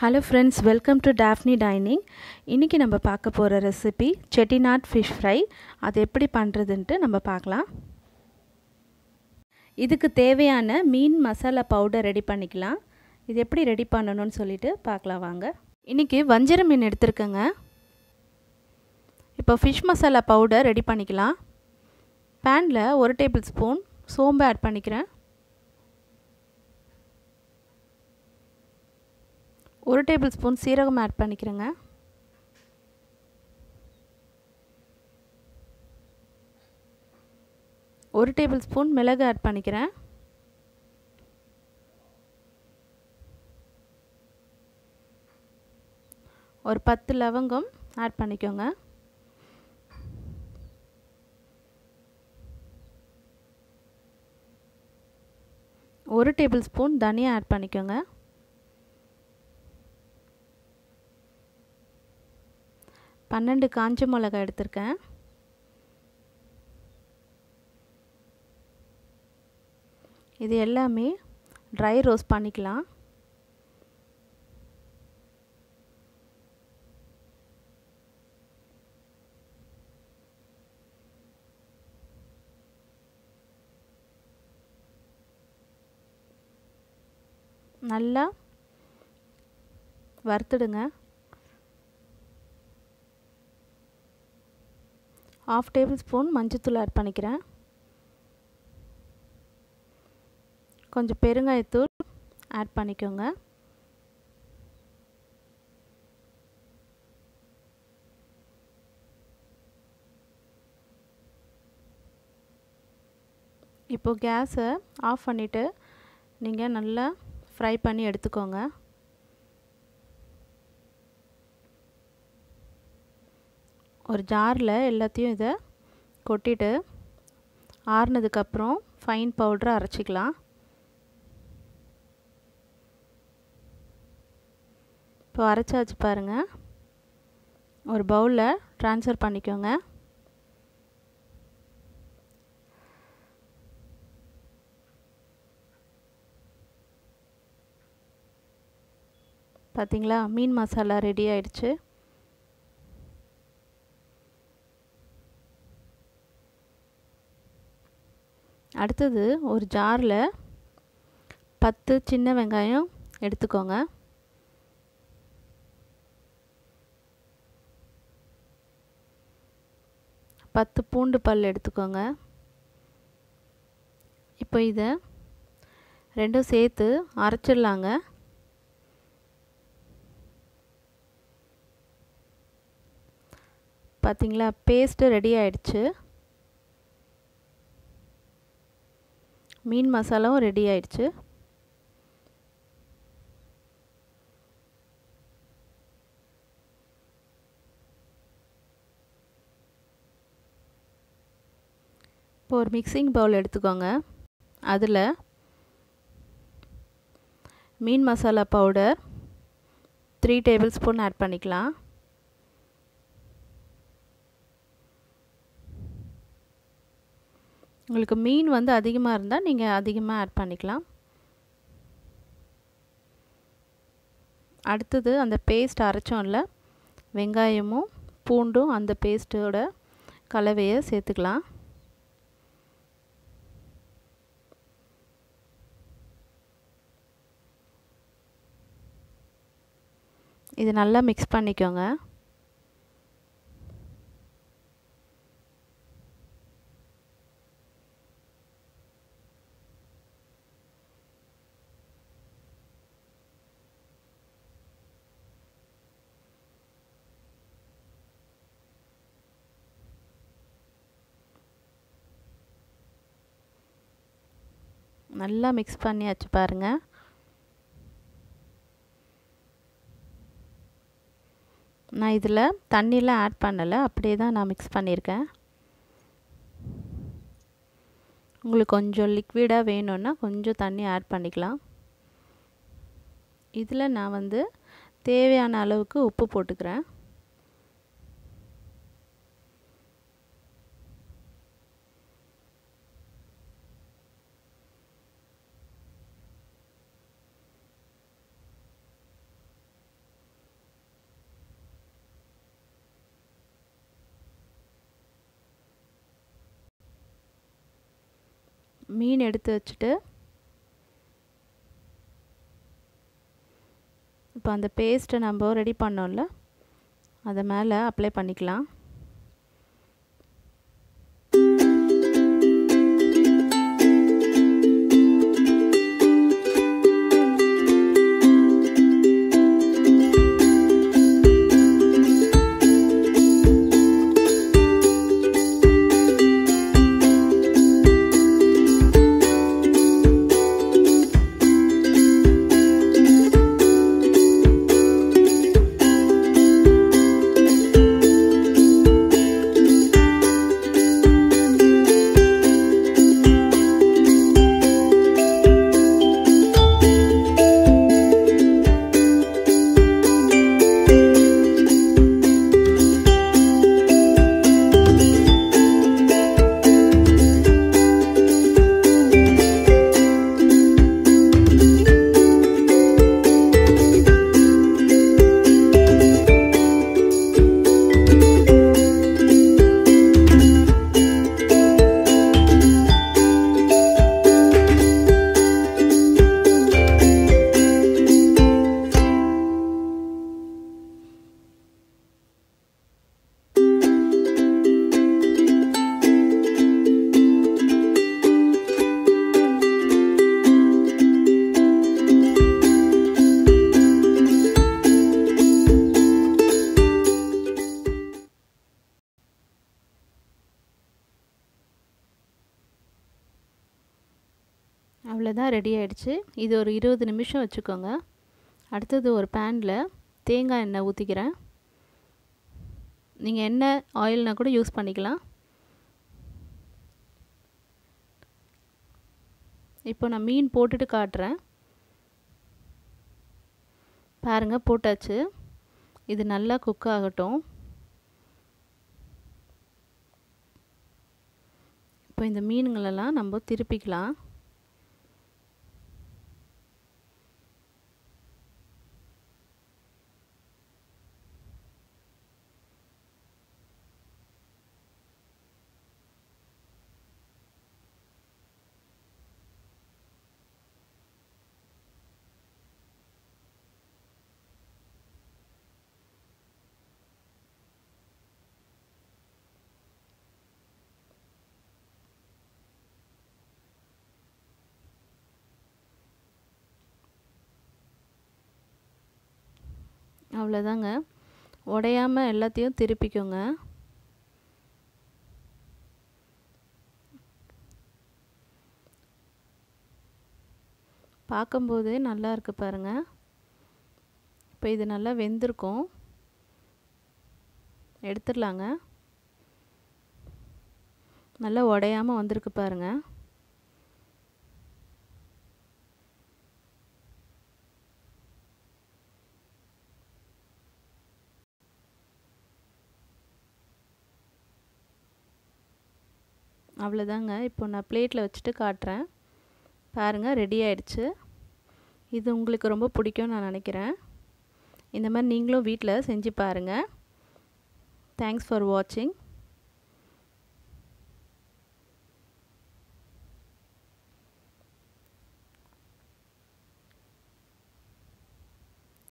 hello friends welcome to Daphne dining இன்றைக்கி நம்ம பார்க்க போகிற ரெசிபி செட்டிநாட் ஃபிஷ் ஃப்ரை அது எப்படி பண்ணுறதுன்ட்டு நம்ம பார்க்கலாம் இதுக்கு தேவையான மீன் மசாலா பவுடர் ரெடி பண்ணிக்கலாம் இது எப்படி ரெடி பண்ணணும்னு சொல்லிட்டு பார்க்கலாம் வாங்க இன்றைக்கி வஞ்சிர மீன் எடுத்துருக்கேங்க இப்போ ஃபிஷ் மசாலா பவுடர் ரெடி பண்ணிக்கலாம் பேனில் ஒரு டேபிள் ஸ்பூன் சோம்பு ஆட் பண்ணிக்கிறேன் ஒரு டேபிள் ஸ்பூன் சீரகம் ஆட் பண்ணிக்கிறேங்க ஒரு டேபிள் ஸ்பூன் மிளகு ஆட் பண்ணிக்கிறேன் ஒரு பத்து லவங்கம் ஆட் பண்ணிக்கோங்க ஒரு டேபிள் ஸ்பூன் தனியா ஆட் பண்ணிக்கோங்க பன்னெண்டு காஞ்ச மிளகா எடுத்திருக்கேன் இது எல்லாமே ட்ரை ரோஸ்ட் பண்ணிக்கலாம் நல்லா வறுத்துடுங்க ஆஃப் டேபிள் ஸ்பூன் மஞ்சத்தூள் ஆட் பண்ணிக்கிறேன் கொஞ்சம் பெருங்காயத்தூள் ஆட் பண்ணிக்கோங்க இப்போது கேஸை ஆஃப் பண்ணிவிட்டு நீங்கள் நல்லா ஃப்ரை பண்ணி எடுத்துக்கோங்க ஒரு ஜாரில் எல்லாத்தையும் இதை கொட்டிட்டு ஆறுனதுக்கப்புறம் ஃபைன் பவுட்ரை அரைச்சிக்கலாம் இப்போ அரைச்சாச்சு பாருங்கள் ஒரு பவுலில் ட்ரான்ஸ்ஃபர் பண்ணிக்கோங்க பார்த்திங்களா மீன் மசாலா ரெடி ஆயிடுச்சு அடுத்தது ஒரு ஜாரில் பத்து சின்ன வெங்காயம் எடுத்துக்கோங்க பத்து பூண்டு பல் எடுத்துக்கோங்க இப்போ இதை ரெண்டும் சேர்த்து அரைச்சிடலாங்க பார்த்திங்களா பேஸ்ட்டு ரெடி ஆயிடுச்சு மீன் மசாலாவும் ரெடி ஆயிடுச்சு இப்போ ஒரு மிக்சிங் பவுல் எடுத்துக்கோங்க அதில் மீன் masala powder three tablespoon add பண்ணிக்கலாம் உங்களுக்கு மீன் வந்து அதிகமாக இருந்தால் நீங்கள் அதிகமாக ஆட் பண்ணிக்கலாம் அடுத்தது அந்த பேஸ்ட் அரைச்சோம்ல வெங்காயமும் பூண்டும் அந்த பேஸ்ட்டோட கலவையை சேர்த்துக்கலாம் இது நல்லா மிக்ஸ் பண்ணிக்கோங்க நல்லா மிக்ஸ் பண்ணியாச்சு பாருங்கள் நான் இதில் தண்ணிலாம் ஆட் பண்ணலை அப்படியே தான் நான் மிக்ஸ் பண்ணியிருக்கேன் உங்களுக்கு கொஞ்சம் லிக்விடாக வேணும்னா கொஞ்சம் தண்ணி ஆட் பண்ணிக்கலாம் இதில் நான் வந்து தேவையான அளவுக்கு உப்பு போட்டுக்கிறேன் மீன் எடுத்து வச்சுட்டு இப்போ அந்த பேஸ்ட்டை நம்ம ரெடி பண்ணோம்ல அதை மேலே அப்ளை பண்ணிக்கலாம் அவ்வளோதான் ரெடி ஆகிடுச்சு இது ஒரு இருபது நிமிஷம் வச்சுக்கோங்க அடுத்தது ஒரு பேனில் தேங்காய் எண்ணெய் ஊற்றிக்கிறேன் நீங்கள் எண்ணெய் ஆயில்னால் கூட யூஸ் பண்ணிக்கலாம் இப்போ நான் மீன் போட்டுட்டு காட்டுறேன் பாருங்கள் போட்டாச்சு இது நல்லா குக் ஆகட்டும் இப்போ இந்த மீனுங்களெல்லாம் நம்ம திருப்பிக்கலாம் அவ்வளோதாங்க உடையாமல் எல்லாத்தையும் திருப்பிக்கோங்க பார்க்கும்போதே நல்லா இருக்குது பாருங்கள் இப்போ இது நல்லா வெந்திருக்கும் எடுத்துடலாங்க நல்லா உடையாமல் வந்திருக்கு பாருங்கள் அவ்வளோதாங்க இப்போ நான் பிளேட்டில் வச்சுட்டு காட்டுறேன் பாருங்கள் ரெடி ஆயிடுச்சு இது உங்களுக்கு ரொம்ப பிடிக்கும்னு நான் நினைக்கிறேன் இந்த மாதிரி நீங்களும் வீட்டில் செஞ்சு பாருங்கள் தேங்க்ஸ் ஃபார் வாட்சிங்